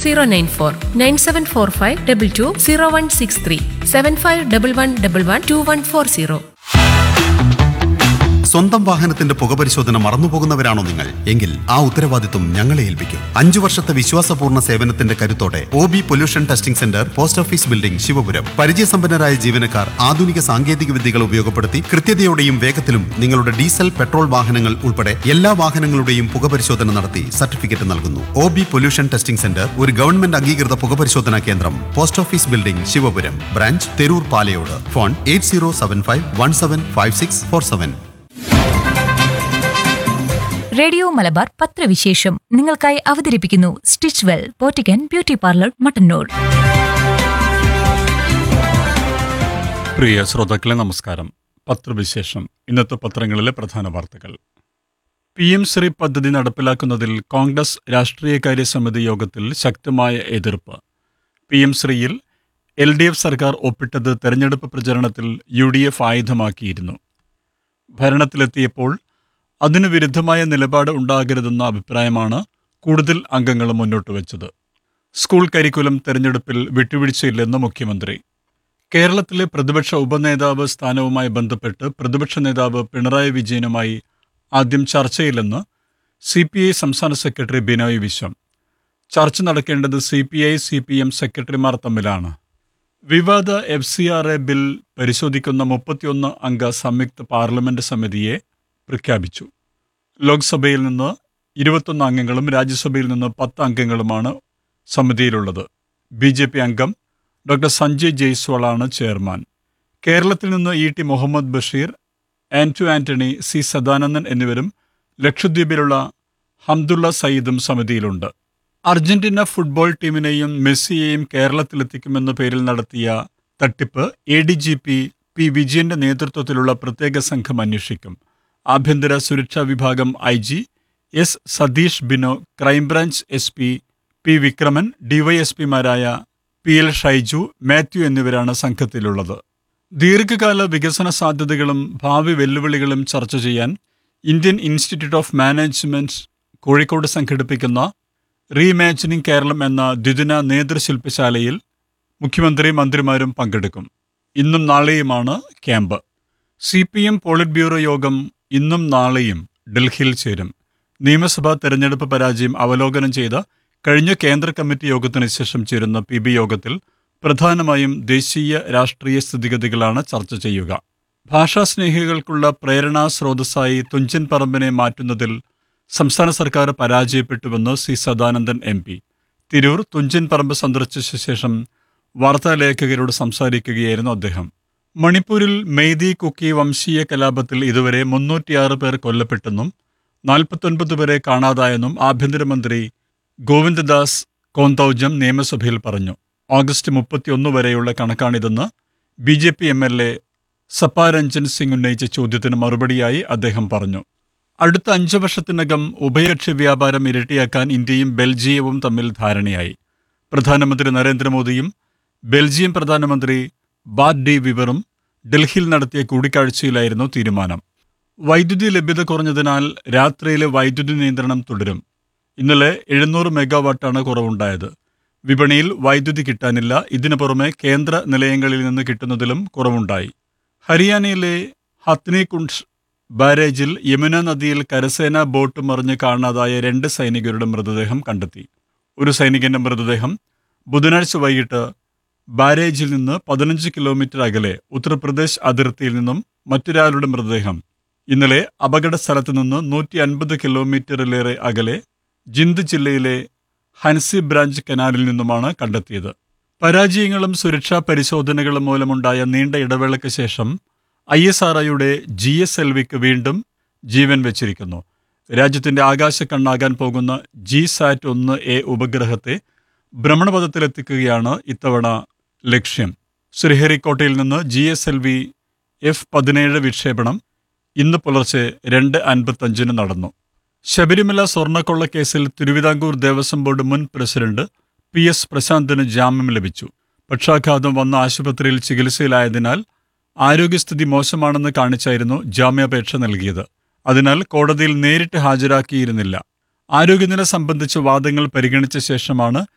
zero nine four nine seven four five double two zero one six three seven five double one double one two one four zero സ്വന്തം വാഹനത്തിന്റെ പുകപരിശോധന മറന്നുപോകുന്നവരാണോ നിങ്ങൾ എങ്കിൽ ആ ഉത്തരവാദിത്വം ഞങ്ങളെ ഏൽപ്പിക്കും അഞ്ചു വർഷത്തെ വിശ്വാസപൂർണ്ണ സേവനത്തിന്റെ കരുത്തോടെ O B pollution testing centre post office building Sivapuram പരിചയസമ്പന്നരായ ജീവനക്കാർ ആധുനിക സാങ്കേതിക വിദ്യകൾ ഉപയോഗപ്പെടുത്തി കൃത്യതയോടെയും വേഗത്തിലും നിങ്ങളുടെ ഡീസൽ പെട്രോൾ വാഹനങ്ങൾ ഉൾപ്പെടെ എല്ലാ വാഹനങ്ങളുടെയും പുകപരിശോധന നടത്തി സർട്ടിഫിക്കറ്റ് നൽകുന്നു O B pollution testing centre ഒരു ഗവൺമെന്റ് അംഗീകൃത പുകപരിശോധനാ കേന്ദ്രം post office building Sivapuram branch Theroor Palayode phone eight zero seven five one seven five six four seven radio Malabar പത്രവിശേഷം നിങ്ങൾക്കായി അവതരിപ്പിക്കുന്നു സ്റ്റിച്ച് വെൽ പോറ്റിക്കൻ ബ്യൂട്ടി പാർലർ മട്ടന്നൂർ പ്രിയ ശ്രോതാക്കളെ നമസ്കാരം പത്രവിശേഷം ഇന്നത്തെ പത്രങ്ങളിലെ പ്രധാന വാർത്തകൾ പി എം ശ്രീ പദ്ധതി നടപ്പിലാക്കുന്നതിൽ കോൺഗ്രസ് രാഷ്ട്രീയകാര്യ സമിതി യോഗത്തിൽ ശക്തമായ എതിർപ്പ് പി എം ശ്രീയിൽ എൽ ഡി എഫ് സർക്കാർ ഒപ്പിട്ടത് തെരഞ്ഞെടുപ്പ് പ്രചരണത്തിൽ യു ഡി എഫ് ആയുധമാക്കിയിരുന്നു ഭരണത്തിലെത്തിയപ്പോൾ അതിനു വിരുദ്ധമായ നിലപാട് ഉണ്ടാകരുതെന്ന അഭിപ്രായമാണ് കൂടുതൽ അംഗങ്ങൾ മുന്നോട്ട് വച്ചത് സ്കൂൾ കരിക്കുലം തെരഞ്ഞെടുപ്പിൽ വിട്ടുവീഴ്ചയില്ലെന്ന് മുഖ്യമന്ത്രി കേരളത്തിലെ പ്രതിപക്ഷ ഉപനേതാവ് സ്ഥാനവുമായി ബന്ധപ്പെട്ട് പ്രതിപക്ഷ നേതാവ് പിണറായി വിജയനുമായി ആദ്യം ചർച്ചയില്ലെന്ന് സി പി ഐ സംസ്ഥാന സെക്രട്ടറി ബിനോയ് വിശ്വം ചർച്ച നടക്കേണ്ടത് C P I C P M സെക്രട്ടറിമാർ തമ്മിലാണ് വിവാദ F C R A bill പരിശോധിക്കുന്ന മുപ്പത്തിയൊന്ന് അംഗ സംയുക്ത പാർലമെന്റ് സമിതിയെ പ്രഖ്യാപിച്ചു ലോക്സഭയിൽ നിന്ന് ഇരുപത്തൊന്ന് അംഗങ്ങളും രാജ്യസഭയിൽ നിന്ന് പത്ത് അംഗങ്ങളുമാണ് സമിതിയിലുള്ളത് ബി ജെ പി അംഗം ഡോക്ടർ സഞ്ജയ് ജയ്സ്വാളാണ് ചെയർമാൻ കേരളത്തിൽ നിന്ന് E T Muhammad Basheer Anto Antony C Sadanandan എന്നിവരും ലക്ഷദ്വീപിലുള്ള ഹംദുള്ള സയ്യിദും സമിതിയിലുണ്ട് അർജന്റീന ഫുട്ബോൾ ടീമിനെയും മെസ്സിയെയും കേരളത്തിലെത്തിക്കുമെന്ന പേരിൽ നടത്തിയ തട്ടിപ്പ് A D G P P വിജയന്റെ നേതൃത്വത്തിലുള്ള പ്രത്യേക സംഘം അന്വേഷിക്കും ആഭ്യന്തര സുരക്ഷാ വിഭാഗം I G S Satheesh Bino crime branch S P P Vikraman ഡിവൈഎസ്പിമാരായ പി എൽ ഷൈജു മാത്യു എന്നിവരാണ് സംഘത്തിലുള്ളത് ദീർഘകാല വികസന സാധ്യതകളും ഭാവി വെല്ലുവിളികളും ചർച്ച ചെയ്യാൻ Indian institute of management Kozhikode സംഘടിപ്പിക്കുന്ന റീഇമാജിനിങ് കേരളം എന്ന ദ്വിദിന നേതൃശില്പശാലയിൽ മുഖ്യമന്ത്രി മന്ത്രിമാരും പങ്കെടുക്കും ഇന്നും നാളെയുമാണ് camp C P M politburo യോഗം ഇന്നും നാളെയും ഡൽഹിയിൽ ചേരും നിയമസഭാ തെരഞ്ഞെടുപ്പ് പരാജയം അവലോകനം ചെയ്ത കഴിഞ്ഞ കേന്ദ്ര കമ്മിറ്റി യോഗത്തിന് ശേഷം ചേരുന്ന പി ബി യോഗത്തിൽ പ്രധാനമായും ദേശീയ രാഷ്ട്രീയ സ്ഥിതിഗതികളാണ് ചർച്ച ചെയ്യുക ഭാഷാസ്നേഹികൾക്കുള്ള പ്രേരണാ സ്രോതസ്സായി തുഞ്ചൻ പറമ്പിനെ മാറ്റുന്നതിൽ സംസ്ഥാന സർക്കാർ പരാജയപ്പെട്ടുവെന്ന് C Sadanandan M P Tirur Thunchan Parambu സന്ദർശിച്ച ശേഷം വാർത്താലേഖകരോട് സംസാരിക്കുകയായിരുന്നു അദ്ദേഹം മണിപ്പൂരിൽ മെയ്തി കുക്കി വംശീയ കലാപത്തിൽ ഇതുവരെ മുന്നൂറ്റിയാറ് പേർ കൊല്ലപ്പെട്ടെന്നും നാൽപ്പത്തൊൻപത് പേരെ കാണാതായെന്നും ആഭ്യന്തരമന്ത്രി ഗോവിന്ദദാസ് കോന്തൌജം നിയമസഭയിൽ പറഞ്ഞു ഓഗസ്റ്റ് മുപ്പത്തിയൊന്ന് വരെയുള്ള കണക്കാണിതെന്ന് B J P M L A Saparanjan Singh ഉന്നയിച്ച ചോദ്യത്തിന് മറുപടിയായി അദ്ദേഹം പറഞ്ഞു അടുത്ത അഞ്ച് വർഷത്തിനകം ഉഭയകക്ഷി വ്യാപാരം ഇരട്ടിയാക്കാൻ ഇന്ത്യയും ബെൽജിയവും തമ്മിൽ ധാരണയായി പ്രധാനമന്ത്രി നരേന്ദ്രമോദിയും ബെൽജിയം പ്രധാനമന്ത്രി ബാറ്റ് ഡി വിവറും ഡൽഹിയിൽ നടത്തിയ കൂടിക്കാഴ്ചയിലായിരുന്നു തീരുമാനം വൈദ്യുതി ലഭ്യത കുറഞ്ഞതിനാൽ രാത്രിയിലെ വൈദ്യുതി നിയന്ത്രണം തുടരും ഇന്നലെ എഴുന്നൂറ് മെഗാവാട്ടാണ് കുറവുണ്ടായത് വിപണിയിൽ വൈദ്യുതി കിട്ടാനില്ല ഇതിനു പുറമെ കേന്ദ്ര നിലയങ്ങളിൽ നിന്ന് കിട്ടുന്നതിലും കുറവുണ്ടായി ഹരിയാനയിലെ ഹത്നികുണ്ഡ് ബാരേജിൽ യമുന നദിയിൽ കരസേനാ ബോട്ട് മറിഞ്ഞ് കാണാതായ രണ്ട് സൈനികരുടെ മൃതദേഹം കണ്ടെത്തി ഒരു സൈനികന്റെ മൃതദേഹം ബുധനാഴ്ച വൈകിട്ട് ബാരേജിൽ നിന്ന് പതിനഞ്ച് കിലോമീറ്റർ അകലെ ഉത്തർപ്രദേശ് അതിർത്തിയിൽ നിന്നും മറ്റൊരാളുടെ മൃതദേഹം ഇന്നലെ അപകട സ്ഥലത്ത് നിന്ന് നൂറ്റി അൻപത് കിലോമീറ്ററിലേറെ അകലെ ജിന്ദ് ജില്ലയിലെ ഹൻസി ബ്രാഞ്ച് കനാലിൽ നിന്നുമാണ് കണ്ടെത്തിയത് പരാജയങ്ങളും സുരക്ഷാ പരിശോധനകളും മൂലമുണ്ടായ നീണ്ട ഇടവേളയ്ക്ക് ശേഷം ഐ എസ് ആർ ഐയുടെ ജി എസ് എൽ വിക്ക് വീണ്ടും ജീവൻ വെച്ചിരിക്കുന്നു രാജ്യത്തിന്റെ ആകാശക്കണ്ണാകാൻ പോകുന്ന ജി സാറ്റ് ഒന്ന് എ ഉപഗ്രഹത്തെ ഭ്രമണപഥത്തിലെത്തിക്കുകയാണ് ഇത്തവണ ലക്ഷ്യം ശ്രീഹരിക്കോട്ടയിൽ നിന്ന് G S L V F പതിനേഴ് വിക്ഷേപണം ഇന്ന് പുലർച്ചെ രണ്ട് അൻപത്തഞ്ചിന് നടന്നു ശബരിമല സ്വർണ്ണക്കൊള്ള കേസിൽ തിരുവിതാംകൂർ ദേവസ്വം ബോർഡ് മുൻ പ്രസിഡന്റ് പി എസ് പ്രശാന്തിന് ജാമ്യം ലഭിച്ചു പക്ഷാഘാതം വന്ന ആശുപത്രിയിൽ ചികിത്സയിലായതിനാൽ ആരോഗ്യസ്ഥിതി മോശമാണെന്ന് കാണിച്ചായിരുന്നു ജാമ്യാപേക്ഷ നൽകിയത് അതിനാൽ കോടതിയിൽ നേരിട്ട് ഹാജരാക്കിയിരുന്നില്ല ആരോഗ്യനില സംബന്ധിച്ച വാദങ്ങൾ പരിഗണിച്ച ശേഷമാണ്